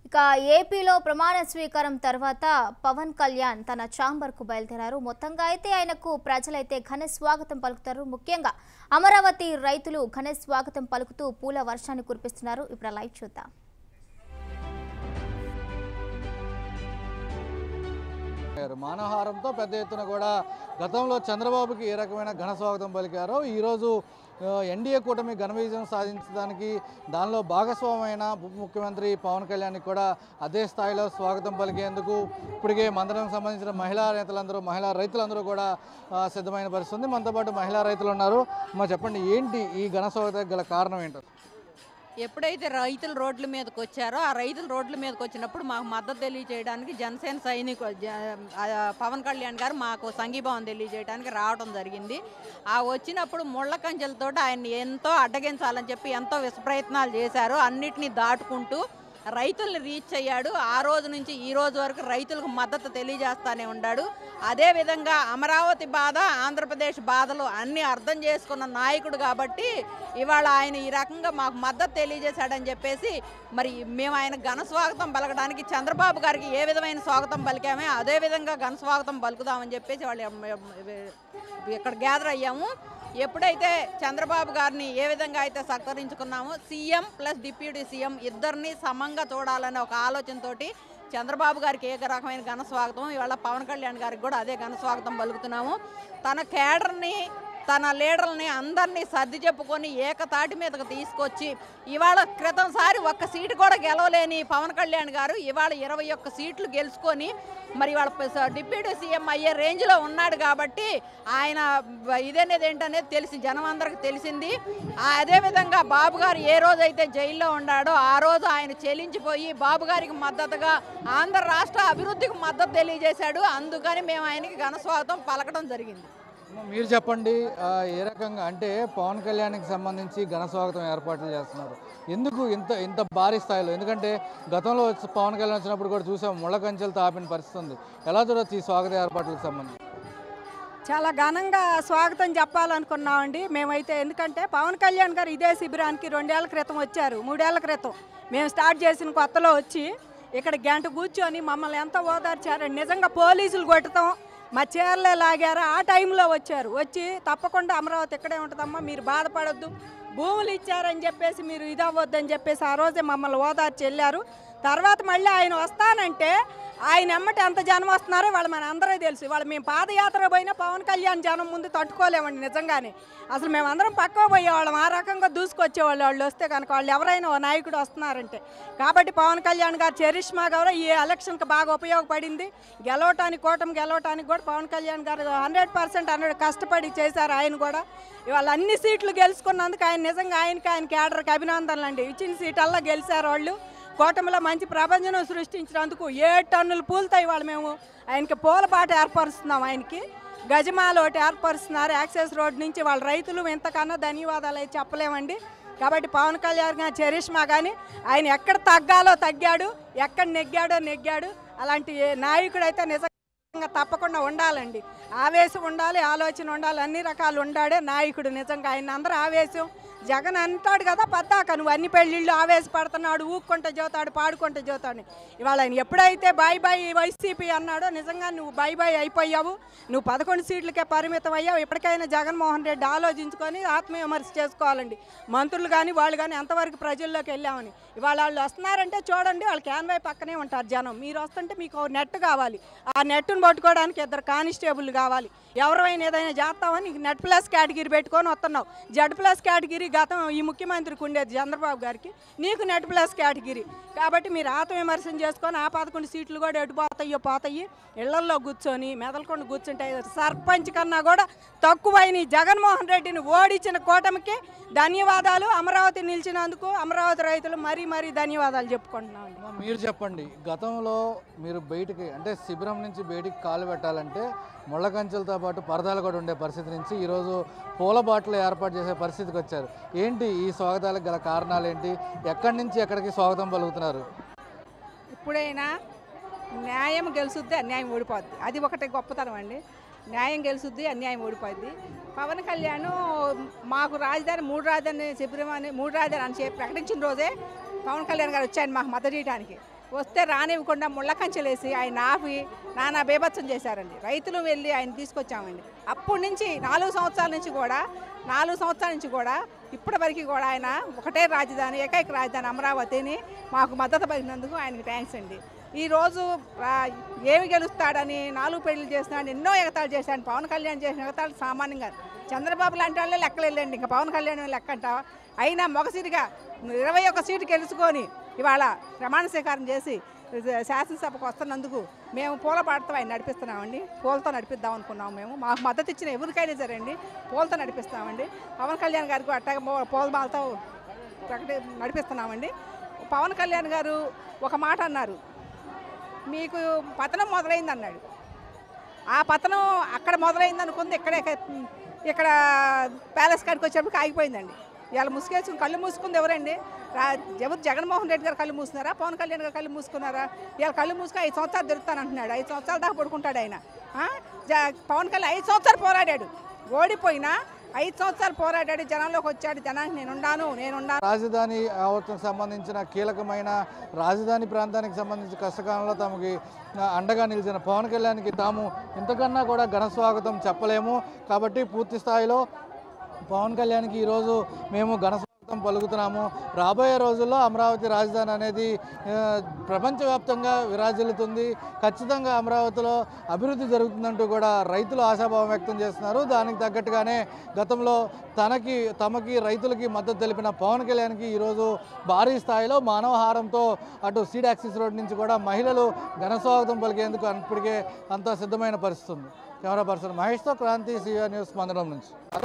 ఇక ఏపీలో ప్రమాణ స్వీకారం తర్వాత పవన్ కళ్యాణ్ తన ఛాంబర్కు బయలుదేరారు మొత్తంగా అయితే ఆయనకు ప్రజలైతే ఘన స్వాగతం పలుకుతారు ముఖ్యంగా అమరావతి రైతులు ఘన స్వాగతం పలుకుతూ పూల వర్షాన్ని కురిపిస్తున్నారు ఇప్పుడు లైవ్ చూద్దాం పలికారు మానవహారంతో పెద్ద ఎత్తున కూడా గతంలో చంద్రబాబుకి ఏ రకమైన ఘన స్వాగతం పలికారో ఈరోజు ఆ, ఎన్డీఏ కూటమి ఘన విజయం సాధించడానికి దానిలో భాగస్వామైన ఉప ముఖ్యమంత్రి పవన్ కళ్యాణ్కి కూడా అదే స్థాయిలో స్వాగతం పలికేందుకు ఇప్పటికే మందరం సంబంధించిన మహిళా నేతలందరూ మహిళా రైతులందరూ కూడా ఆ, సిద్ధమైన పరిస్థితి ఉంది మనతో పాటు మహిళా రైతులు ఉన్నారు మా చెప్పండి ఏంటి ఈ ఘన స్వాగతం గల కారణం ఏంటో ఎప్పుడైతే రైతులు రోడ్ల మీదకి వచ్చారో ఆ రైతులు రోడ్ల మీదకి వచ్చినప్పుడు మాకు మద్దతు తెలియజేయడానికి జనసేన సైనికు జ- ఆ, పవన్ కళ్యాణ్ గారు మాకు సంఘీభావం తెలియజేయడానికి రావడం జరిగింది ఆ వచ్చినప్పుడు ముళ్ళ కంచెలతో ఆయన్ని ఎంతో అడ్డగించాలని చెప్పి ఎంతో విషప్రయత్నాలు చేశారు అన్నిటినీ దాటుకుంటూ రైతుల్ని రీచ్ అయ్యాడు ఆ రోజు నుంచి ఈ రోజు వరకు రైతులకు మద్దతు తెలియజేస్తానే ఉన్నాడు అదేవిధంగా అమరావతి బాధ ఆంధ్రప్రదేశ్ బాధలు అన్నీ అర్థం చేసుకున్న నాయకుడు కాబట్టి ఇవాళ ఆయన ఈ రకంగా మాకు మద్దతు తెలియజేశాడని చెప్పేసి మరి మేము ఆయన ఘన స్వాగతం పలకడానికి చంద్రబాబు గారికి ఏ విధమైన స్వాగతం పలికామే అదే విధంగా ఘన స్వాగతం పలుకుదామని చెప్పేసి వాళ్ళు ఇక్కడ గ్యాదర్ అయ్యాము ఎప్పుడైతే చంద్రబాబు గారిని ఏ విధంగా అయితే సత్కరించుకున్నామో సీఎం ప్లస్ డిప్యూటీ సీఎం ఇద్దరిని సమంగా చూడాలనే ఒక ఆలోచనతోటి చంద్రబాబు గారికి ఏ రకమైన ఘన స్వాగతం ఇవాళ పవన్ కళ్యాణ్ గారికి కూడా అదే ఘన స్వాగతం పలుకుతున్నాము తన కేడర్ని తన లీడర్ని అందరినీ సర్ది చెప్పుకొని ఏకతాటి మీదకు తీసుకొచ్చి ఇవాళ క్రితంసారి ఒక్క సీటు కూడా గెలవలేని పవన్ కళ్యాణ్ గారు ఇవాళ ఇరవై ఒక్క సీట్లు గెలుచుకొని మరి ఇవాళ ప- డిప్యూటీ సీఎం అయ్యే రేంజ్లో ఉన్నాడు కాబట్టి ఆయన బ- ఇదనేది ఏంటనేది తెలిసి జనం అందరికి తెలిసింది ఆ అదేవిధంగా బాబు గారు ఏ రోజైతే జైల్లో ఉన్నాడో ఆ రోజు ఆయన చెలించిపోయి బాబు గారికి మద్దతుగా ఆంధ్ర రాష్ట్ర అభివృద్ధికి మద్దతు తెలియజేశాడు అందుకని మేము ఆయనకి ఘన స్వాగతం పలకడం జరిగింది అమ్మ, మీరు చెప్పండి ఆ, ఏ రకంగా అంటే పవన్ కళ్యాణ్కి సంబంధించి ఘన స్వాగతం ఏర్పాట్లు చేస్తున్నారు ఎందుకు ఇంత ఇంత భారీ స్థాయిలో ఎందుకంటే గతంలో వచ్చి పవన్ కళ్యాణ్ వచ్చినప్పుడు కూడా చూసాం ముళ్ళ కంచెలతో ఆపిన పరిస్థితి ఉంది ఎలా చూడొచ్చు ఈ స్వాగత ఏర్పాట్లకు సంబంధించి చాలా ఘనంగా స్వాగతం చెప్పాలనుకున్నామండి మేమైతే ఎందుకంటే పవన్ కళ్యాణ్ గారు ఇదే శిబిరానికి రెండేళ్ల క్రితం వచ్చారు మూడేళ్ల క్రితం మేము స్టార్ట్ చేసిన కొత్తలో వచ్చి ఇక్కడ గంట కూర్చొని మమ్మల్ని ఎంత ఓదార్చారు నిజంగా పోలీసులు కొట్టడం మా చీరలే లాగారు ఆ టైంలో వచ్చారు వచ్చి తప్పకుండా అమరావతి ఇక్కడే ఉంటుందమ్మా మీరు బాధపడొద్దు భూములు ఇచ్చారని చెప్పేసి మీరు ఇదవ్వద్దని చెప్పేసి ఆ రోజే మమ్మల్ని ఓదార్చి వెళ్ళారు తర్వాత మళ్ళీ ఆయన వస్తానంటే ఆయన ఎమ్మటి ఎంత జనం వస్తున్నారో వాళ్ళు మన అందరూ తెలుసు వాళ్ళు మేము పాదయాత్ర పోయినా పవన్ కళ్యాణ్ జనం ముందు తట్టుకోలేమండి నిజంగానే అసలు మేము అందరం పక్క పోయేవాళ్ళం ఆ రకంగా దూసుకొచ్చేవాళ్ళు వాళ్ళు వస్తే కనుక వాళ్ళు ఎవరైనా ఓ నాయకుడు వస్తున్నారంటే కాబట్టి పవన్ కళ్యాణ్ గారు చరిష్మా గారు ఈ ఎలక్షన్కి బాగా ఉపయోగపడింది గెలవటానికి కూటమి గెలవటానికి కూడా పవన్ కళ్యాణ్ గారు హండ్రెడ్ పర్సెంట్ హండ్రెడ్ కష్టపడి చేశారు ఆయన కూడా ఇవాళ అన్ని సీట్లు గెలుచుకున్నందుకు ఆయన నిజంగా ఆయనకి ఆయన క్యాడర్కి అభినందనలు అండి ఇచ్చిన సీటల్లా గెలిచారు వాళ్ళు కూటమిలో మంచి ప్రపంచం సృష్టించినందుకు ఏ టన్నులు పూలతో ఇవాళ మేము ఆయనకి పూలపాట ఏర్పరుస్తున్నాం ఆయనకి గజమాల ఒకటి ఏర్పరుస్తున్నారు యాక్సెస్ రోడ్ నుంచి వాళ్ళ రైతులు ఇంతకన్నా ధన్యవాదాలు అయితే చెప్పలేమండి కాబట్టి పవన్ కళ్యాణ్ గారి చరిష్మా కానీ ఆయన ఎక్కడ తగ్గాలో తగ్గాడు ఎక్కడ నెగ్గాడో నెగ్గాడు అలాంటి ఏ నాయకుడు అయితే నిజంగా తప్పకుండా ఉండాలండి ఆవేశం ఉండాలి ఆలోచన ఉండాలి అన్ని రకాలు ఉండాడే నాయకుడు నిజంగా ఆయన అందరూ ఆవేశం జగన్ అంటాడు కదా పద్దాక నువ్వు అన్ని పెళ్ళిళ్ళు ఆవేశపడుతున్నాడు ఊక్కుంటే చదువుతాడు పాడుకుంటే చదువుతాడు ఇవాళ ఆయన ఎప్పుడైతే బాయ్ బాయ్ వైసీపీ అన్నాడో నిజంగా నువ్వు బాయ్ బాయ్ అయిపోయావు నువ్వు పదకొండు సీట్లకే పరిమితం అయ్యావు ఇప్పటికైనా జగన్మోహన్ రెడ్డి ఆలోచించుకొని ఆత్మవిమర్శ చేసుకోవాలండి మంత్రులు కానీ వాళ్ళు కానీ ఎంతవరకు ప్రజల్లోకి వెళ్ళామని ఇవాళ వాళ్ళు వస్తున్నారంటే చూడండి వాళ్ళు క్యాన్వై పక్కనే ఉంటారు జనం మీరు వస్తుంటే మీకు ఒక నెట్ కావాలి ఆ నెట్ను పట్టుకోవడానికి ఇద్దరు కానిస్టేబుల్ కావాలి ఎవరైనా ఏదైనా చేస్తామని నీకు నెట్ ప్లస్ కేటగిరీ పెట్టుకొని వస్తున్నావు జడ్ ప్లస్ కేటగిరీ గతం ఈ ముఖ్యమంత్రికి ఉండేది చంద్రబాబు గారికి నీకు నెట్ ప్లస్ కేటగిరీ కాబట్టి మీరు ఆత్మవిమర్శనం చేసుకొని ఆ పదకొండు సీట్లు కూడా ఎటు పోతాయో పోతాయి ఇళ్లల్లో కూర్చొని మెదలకుండా కూర్చుంటే సర్పంచ్ కన్నా కూడా తక్కువైన ఈ జగన్మోహన్ రెడ్డిని ఓడించిన కూటమికి ధన్యవాదాలు అమరావతి నిలిచినందుకు అమరావతి రైతులు మరీ మరీ ధన్యవాదాలు చెప్పుకుంటున్నాం అమ్మ, మీరు చెప్పండి గతంలో మీరు బయటికి అంటే శిబిరం నుంచి బయటికి కాలు పెట్టాలంటే ముళ్ళ కంచెలతో పాటు పరదాలు కూడా ఉండే పరిస్థితి నుంచి ఈరోజు పూల బాటలు ఏర్పాటు చేసే పరిస్థితికి వచ్చారు ఏంటి ఈ స్వాగతాలకు గల కారణాలు ఏంటి ఎక్కడి నుంచి ఎక్కడికి స్వాగతం పలుకుతున్నారు ఇప్పుడైనా న్యాయం గెలుసుద్ది అన్యాయం ఓడిపోద్ది అది ఒకటి గొప్పతనం అండి న్యాయం గెలుసుద్ది అన్యాయం ఓడిపోద్ది పవన్ కళ్యాణ్ మాకు రాజధాని మూడు రాజధాని శిబిరం అని మూడు రాజధాని అని చెప్పి ప్రకటించిన రోజే పవన్ కళ్యాణ్ గారు వచ్చాయని మాకు మద్దతు చేయడానికి వస్తే రానివ్వకుండా ముళ్ళ కంచెలేసి ఆయన ఆపి నానా బేభత్సం చేశారండి రైతులు వెళ్ళి ఆయన తీసుకొచ్చామండి అప్పటి నుంచి నాలుగు సంవత్సరాల నుంచి కూడా నాలుగు సంవత్సరాల నుంచి కూడా ఇప్పటి వరకు కూడా ఆయన ఒకటే రాజధాని ఏకైక రాజధాని అమరావతిని మాకు మద్దతు పలికినందుకు ఆయనకి థ్యాంక్స్ అండి ఈరోజు రా- ఏమి గెలుస్తాడని నాలుగు పెళ్లి చేస్తున్నాడు ఎన్నో ఎగతాళి చేశాడు పవన్ కళ్యాణ్ చేసిన ఎగతాళి సామాన్యంగా కాదు. చంద్రబాబు లాంటి వాళ్ళే లెక్కలు వెళ్ళండి ఇంకా పవన్ కళ్యాణ్ లెక్క అంట అయినా మొగసీటిగా ఇరవై ఒక్క సీటు గెలుచుకొని ఇవాళ ప్రమాణ స్వీకారం చేసి శాసనసభకు వస్తున్నందుకు మేము పూల పాటతో ఆయన నడిపిస్తున్నామండి పూలతో నడిపిద్దాం అనుకున్నాం మేము మాకు మద్దతు ఇచ్చిన ఎవరికైనా సరే అండి పూలతో నడిపిస్తామండి పవన్ కళ్యాణ్ గారికి అట్టగా పూ- పూల బాలతో ప్రకటి నడిపిస్తున్నామండి పవన్ కళ్యాణ్ గారు ఒక మాట అన్నారు మీకు పతనం మొదలైంది అన్నాడు ఆ పతనం అక్కడ మొదలైంది అనుకుంది ఇక్కడే ఇక్కడ ప్యాలెస్ కాడికి వచ్చేప్పటికి ఆగిపోయిందండి ఇవాళ ముసుగేసుకుని కళ్ళు మూసుకుంది ఎవరండి రా ఎవరు జగన్మోహన్ రెడ్డి గారు కళ్ళు మూసుకున్నారా పవన్ కళ్యాణ్ గారు కళ్ళు మూసుకున్నారా ఇవాళ కళ్ళు మూసుకుని ఐదు సంవత్సరాలు దొరుకుతానంటున్నాడు ఐదు సంవత్సరాల దాకా పడుకుంటాడు ఆయన ఆ? జ- పవన్ కళ్యాణ్ ఐదు సంవత్సరాలు పోరాడాడు ఓడిపోయినా ఐదు సంవత్సరాలు పోరాడాడు జనంలోకి వచ్చాడు జనానికి నేనున్నాను నేనున్నాను రాజధాని ఆవర్తనకు సంబంధించిన కీలకమైన రాజధాని ప్రాంతానికి సంబంధించి కష్టకాలంలో తమకి ఆ, అండగా నిలిచిన పవన్ కళ్యాణ్కి తాము ఇంతకన్నా కూడా ఘన స్వాగతం చెప్పలేము కాబట్టి పూర్తి స్థాయిలో పవన్ కళ్యాణ్కి ఈరోజు మేము ఘన స్వాగతం పలుకుతున్నాము రాబోయే రోజుల్లో అమరావతి రాజధాని అనేది ఆ, ప్రపంచవ్యాప్తంగా విరాజిల్లుతుంది ఖచ్చితంగా అమరావతిలో అభివృద్ధి జరుగుతుందంటూ కూడా రైతులు ఆశాభావం వ్యక్తం చేస్తున్నారు దానికి తగ్గట్టుగానే గతంలో తనకి తమకి రైతులకి మద్దతు తెలిపిన పవన్ కళ్యాణ్కి ఈరోజు భారీ స్థాయిలో మానవహారంతో అటు సీడ్ యాక్సిస్ రోడ్ నుంచి కూడా మహిళలు ఘన స్వాగతం పలికేందుకు ఇప్పటికే అంతా సిద్ధమైన పరిస్థితి ఉంది కెమెరా పర్సన్ మహేష్తో క్రాంతి సిఆర్ న్యూస్ మందడం నుంచి